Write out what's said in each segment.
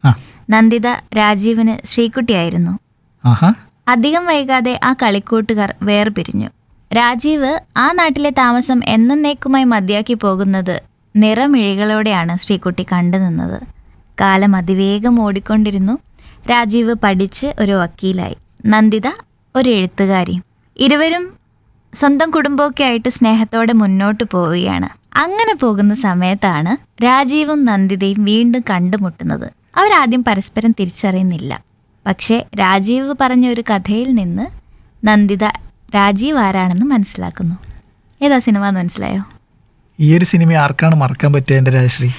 ആ നന്ദിത രാജീവിന് ശ്രീകുട്ടിയായിരുന്നു ആഹാ അധികം വൈകാതെ ആ കളിക്കൂട്ടുകാർ വേർപിരിഞ്ഞു രാജീവ് ആ നാട്ടിലെ താമസം എന്നേക്കുമായി മതിയാക്കി പോകുന്നത് നിറമിഴികളോടെയാണ് ശ്രീകുട്ടി കണ്ടു നിന്നത് കാലം അതിവേഗം ഓടിക്കൊണ്ടിരുന്നു രാജീവ് പഠിച്ച് ഒരു വക്കീലായി നന്ദിത ഒരു എഴുത്തുകാരി ഇരുവരും സ്വന്തം കുടുംബമൊക്കെ ആയിട്ട് സ്നേഹത്തോടെ മുന്നോട്ട് പോവുകയാണ് അങ്ങനെ പോകുന്ന സമയത്താണ് രാജീവും നന്ദിതയും വീണ്ടും കണ്ടുമുട്ടുന്നത് അവരാദ്യം പരസ്പരം തിരിച്ചറിയുന്നില്ല പക്ഷേ രാജീവ് പറഞ്ഞ ഒരു കഥയിൽ നിന്ന് നന്ദിത രാജീവ് ആരാണെന്ന് മനസ്സിലാക്കുന്നു ഏതാ സിനിമ എന്ന് മനസ്സിലായോ ഈ ഒരു സിനിമ ആർക്കാണ് മറക്കാൻ പറ്റുക എൻ്റെ രാജശ്രീ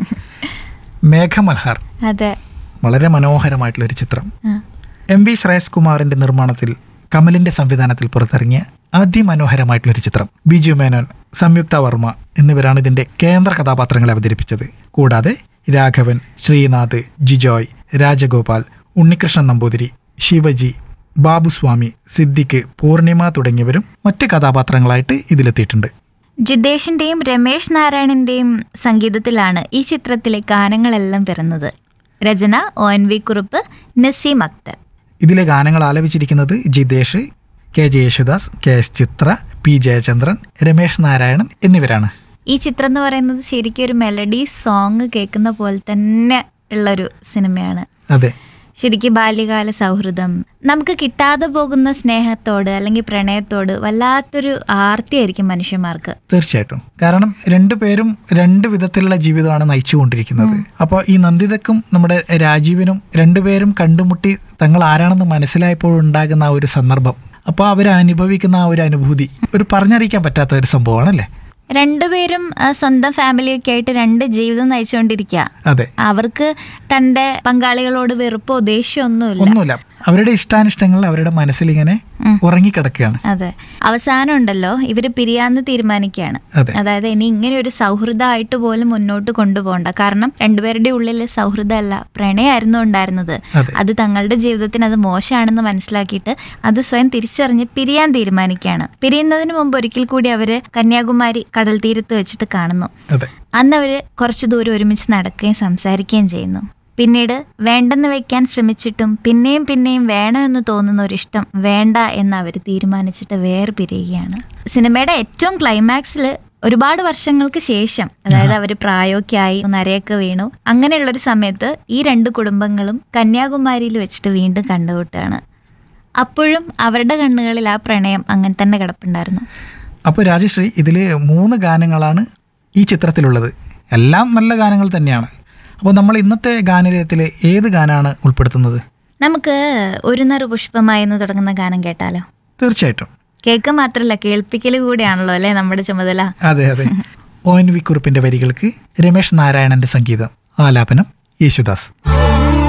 മേഘമൽഹാർ അതെ വളരെ മനോഹരമായിട്ടുള്ള ഒരു ചിത്രം ആ. എം വി ശ്രേയസ് കുമാറിന്റെ നിർമ്മാണത്തിൽ കമലിന്റെ സംവിധാനത്തിൽ പുറത്തിറങ്ങിയ അതിമനോഹരമായിട്ടുള്ള ഒരു ചിത്രം ബിജു മേനോൻ സംയുക്ത വർമ്മ എന്നിവരാണ് ഇതിന്റെ കേന്ദ്ര കഥാപാത്രങ്ങളെ അവതരിപ്പിച്ചത് കൂടാതെ രാഘവൻ ശ്രീനാഥ് ജിജോയ് രാജഗോപാൽ ഉണ്ണികൃഷ്ണൻ നമ്പൂതിരി ശിവജി ബാബുസ്വാമി സിദ്ദിഖ് പൂർണിമ തുടങ്ങിയവരും മറ്റ് കഥാപാത്രങ്ങളായിട്ട് ഇതിലെത്തിയിട്ടുണ്ട് ജിതേഷിന്റെയും രമേശ് നാരായണന്റെയും സംഗീതത്തിലാണ് ഈ ചിത്രത്തിലെ ഗാനങ്ങളെല്ലാം പിറന്നത് രചന O N V Kurup Naseem Akhtar ഇതിലെ ഗാനങ്ങൾ ആലപിച്ചിരിക്കുന്നത് Jithesh K J Yesudas K S Chithra P Jayachandran Ramesh Narayanan എന്നിവരാണ് ഈ ചിത്രം എന്ന് പറയുന്നത് ശരിക്കും ഒരു മെലഡി സോങ് കേൾക്കുന്ന പോലെ തന്നെ ഉള്ളൊരു സിനിമയാണ് അതെ ശരിക്കും ബാല്യകാല സൗഹൃദം നമുക്ക് കിട്ടാതെ പോകുന്ന സ്നേഹത്തോട് അല്ലെങ്കിൽ പ്രണയത്തോട് വല്ലാത്തൊരു ആർത്തിയായിരിക്കും മനുഷ്യന്മാർക്ക് തീർച്ചയായിട്ടും കാരണം രണ്ടുപേരും രണ്ട് വിധത്തിലുള്ള ജീവിതമാണ് നയിച്ചുകൊണ്ടിരിക്കുന്നത് അപ്പോൾ ഈ നന്ദിതക്കും നമ്മുടെ രാജീവിനും രണ്ടുപേരും കണ്ടുമുട്ടി തങ്ങൾ ആരാണെന്ന് മനസ്സിലായപ്പോഴുണ്ടാകുന്ന ആ ഒരു സന്ദർഭം അപ്പോൾ അവർ അനുഭവിക്കുന്ന ആ ഒരു അനുഭൂതി ഒരു പറഞ്ഞറിയിക്കാൻ പറ്റാത്ത ഒരു സംഭവമാണല്ലേ രണ്ടുപേരും ആ, സ്വന്തം ഫാമിലിയൊക്കെ ആയിട്ട് രണ്ട് ജീവിതം നയിച്ചുകൊണ്ടിരിക്കുക അതെ അവർക്ക് തന്റെ പങ്കാളികളോട് വെറുപ്പോ ദേഷ്യമോ ഒന്നുമില്ല ഒന്നുമില്ല അവരുടെ ഇഷ്ടാനിഷ്ടങ്ങൾ അവരുടെ മനസ്സിലിങ്ങനെ ഉം. ഉറങ്ങിക്കിടക്കുകയാണ് അതെ അവസാനം ഉണ്ടല്ലോ ഇവര് പിരിയാന്ന് തീരുമാനിക്കുകയാണ് അതെ അതായത് ഇനി ഇങ്ങനെ ഒരു സൗഹൃദമായിട്ട് പോലും മുന്നോട്ട് കൊണ്ടുപോകണ്ട കാരണം രണ്ടുപേരുടെ ഉള്ളിൽ സൗഹൃദമല്ല പ്രണയമായിരുന്നു ഉണ്ടായിരുന്നത് അതെ അത് തങ്ങളുടെ ജീവിതത്തിന് അത് മോശമാണെന്ന് മനസ്സിലാക്കിയിട്ട് അത് സ്വയം തിരിച്ചറിഞ്ഞ് പിരിയാൻ തീരുമാനിക്കുകയാണ് പിരിയുന്നതിന് മുമ്പ് ഒരിക്കൽ കൂടി അവര് കന്യാകുമാരി കടൽ തീരത്ത് വെച്ചിട്ട് കാണുന്നു അതെ അന്ന് അവര് കുറച്ചു ദൂരം ഒരുമിച്ച് നടക്കുകയും സംസാരിക്കുകയും ചെയ്യുന്നു പിന്നീട് വേണ്ടെന്ന് വെക്കാൻ ശ്രമിച്ചിട്ടും പിന്നെയും പിന്നെയും വേണമെന്ന് തോന്നുന്ന ഒരിഷ്ടം വേണ്ട എന്ന് അവർ തീരുമാനിച്ചിട്ട് വേർപിരിയുകയാണ് സിനിമയുടെ ഏറ്റവും ക്ലൈമാക്സിൽ ഒരുപാട് വർഷങ്ങൾക്ക് ശേഷം അതായത് അവർ പ്രായമൊക്കെ ആയി നരയൊക്കെ വീണു അങ്ങനെയുള്ളൊരു സമയത്ത് ഈ രണ്ട് കുടുംബങ്ങളും കന്യാകുമാരിയിൽ വെച്ചിട്ട് വീണ്ടും കണ്ടുമുട്ടുകയാണ് അപ്പോഴും അവരുടെ കണ്ണുകളിൽ ആ പ്രണയം അങ്ങനെ തന്നെ കിടപ്പുണ്ടായിരുന്നു അപ്പോൾ രാജശ്രീ ഇതിൽ മൂന്ന് ഗാനങ്ങളാണ് ഈ ചിത്രത്തിലുള്ളത് എല്ലാം നല്ല ഗാനങ്ങൾ തന്നെയാണ് അപ്പോൾ നമ്മൾ ഇന്നത്തെ ഗാനലയത്തിൽ ഏത് ഗാനമാണ് ഉൾപ്പെടുത്തുന്നത് നമുക്ക് ഒരു നറു പുഷ്പമായി എന്ന് തുടങ്ങുന്ന ഗാനം കേട്ടാലോ തീർച്ചയായിട്ടും കേക്ക് മാത്രല്ല കേൾപ്പിക്കൽ കൂടിയാണല്ലോ അല്ലേ നമ്മുടെ ചുമതല അതെ അതെ ഒ എൻ വി കുറുപ്പിന്റെ വരികൾക്ക് രമേശ് നാരായണന്റെ സംഗീതം ആലാപനം യേശുദാസ്